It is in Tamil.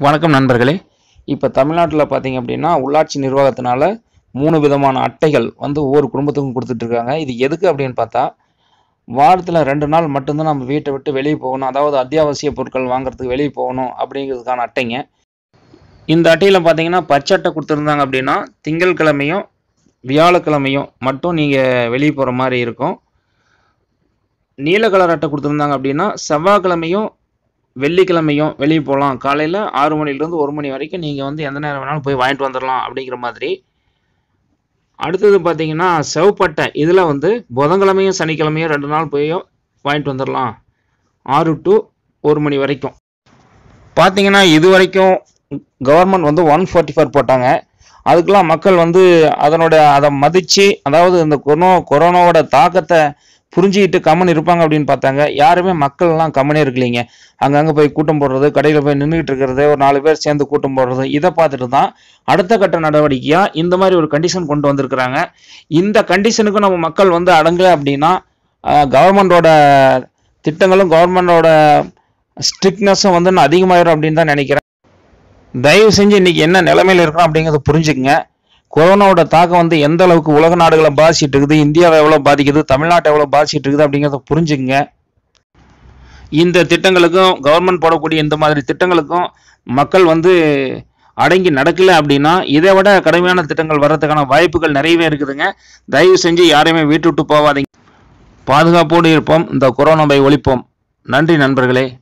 வணக்கம் நண்பர்களே இப்போ தமிழ்நாட்டில் பார்த்தீங்க அப்படின்னா உள்ளாட்சி நிர்வாகத்தினால மூணு விதமான அட்டைகள் வந்து ஒவ்வொரு குடும்பத்துக்கும் கொடுத்துட்டு இருக்காங்க இது எதுக்கு அப்படின்னு பார்த்தா வாரத்தில் ரெண்டு நாள் மட்டும்தான் நம்ம வீட்டை விட்டு வெளியே போகணும் அதாவது அத்தியாவசிய பொருட்கள் வாங்குறதுக்கு வெளியே போகணும் அப்படிங்கிறதுக்கான அட்டைங்க இந்த அட்டையில் பார்த்தீங்கன்னா பச்சை அட்டை கொடுத்துருந்தாங்க அப்படின்னா திங்கட்கிழமையும் வியாழக்கிழமையும் மட்டும் நீங்கள் வெளியே போகிற மாதிரி இருக்கும் நீல கலர் அட்டை கொடுத்துருந்தாங்க அப்படின்னா செவ்வாய்க்கிழமையும் வெள்ளிக்கிழமையும் வெளியே போகலாம் காலையில் ஆறு மணிலேருந்து ஒரு மணி வரைக்கும் நீங்கள் வந்து எந்த நேரம் வேணாலும் போய் வாங்கிட்டு வந்துடலாம் அப்படிங்கிற மாதிரி அடுத்தது பார்த்தீங்கன்னா செவப்பட்டை இதில் வந்து புதன்கிழமையும் சனிக்கிழமையும் ரெண்டு நாள் போய் வாங்கிட்டு வந்துடலாம் ஆறு டு ஒரு மணி வரைக்கும் பார்த்தீங்கன்னா இது வரைக்கும் கவர்மெண்ட் வந்து ஒன் ஃபார்ட்டி ஃபோர் போட்டாங்க அதுக்கெல்லாம் மக்கள் வந்து அதனோட அதை மதித்து அதாவது இந்த கொரோனா கொரோனாவோட தாக்கத்தை புரிஞ்சுக்கிட்டு கம்மன் இருப்பாங்க அப்படின்னு பார்த்தாங்க யாருமே மக்கள்லாம் கம்மனே இருக்கலைங்க அங்கங்கே போய் கூட்டம் போடுறது கடையில் போய் நின்றுக்கிட்டு இருக்கிறது ஒரு நாலு பேர் சேர்ந்து கூட்டம் போடுறது இதை பார்த்துட்டு தான் அடுத்த கட்ட நடவடிக்கையாக இந்த மாதிரி ஒரு கண்டிஷன் கொண்டு வந்திருக்கிறாங்க இந்த கண்டிஷனுக்கு நம்ம மக்கள் வந்து அடங்கலை அப்படின்னா கவர்மெண்டோட திட்டங்களும் கவர்மெண்டோட ஸ்ட்ரிக்னஸும் வந்து இன்னும் அதிகமாயிரும் அப்படின்னு தான் நினைக்கிறேன் தயவு செஞ்சு இன்னைக்கு என்ன நிலைமையில இருக்கிறோம் அப்படிங்கிறத புரிஞ்சுக்குங்க கொரோனாவோட தாக்கம் வந்து எந்த அளவுக்கு உலக நாடுகளை பாதிச்சிட்டு இருக்குது இந்தியாவை எவ்வளோ பாதிக்குது தமிழ்நாட்டை எவ்வளோ பாதிச்சிட்டு இருக்குது அப்படிங்கிறத புரிஞ்சுக்குங்க இந்த திட்டங்களுக்கும் கவர்மெண்ட் போடக்கூடிய இந்த மாதிரி திட்டங்களுக்கும் மக்கள் வந்து அடங்கி நடக்கல அப்படின்னா இதை விட கடுமையான திட்டங்கள் வர்றதுக்கான வாய்ப்புகள் நிறையவே இருக்குதுங்க தயவு செஞ்சு யாரையுமே வீட்டு விட்டு போகாதீங்க பாதுகாப்போடு இருப்போம் இந்த கொரோனாவை ஒழிப்போம் நன்றி நண்பர்களே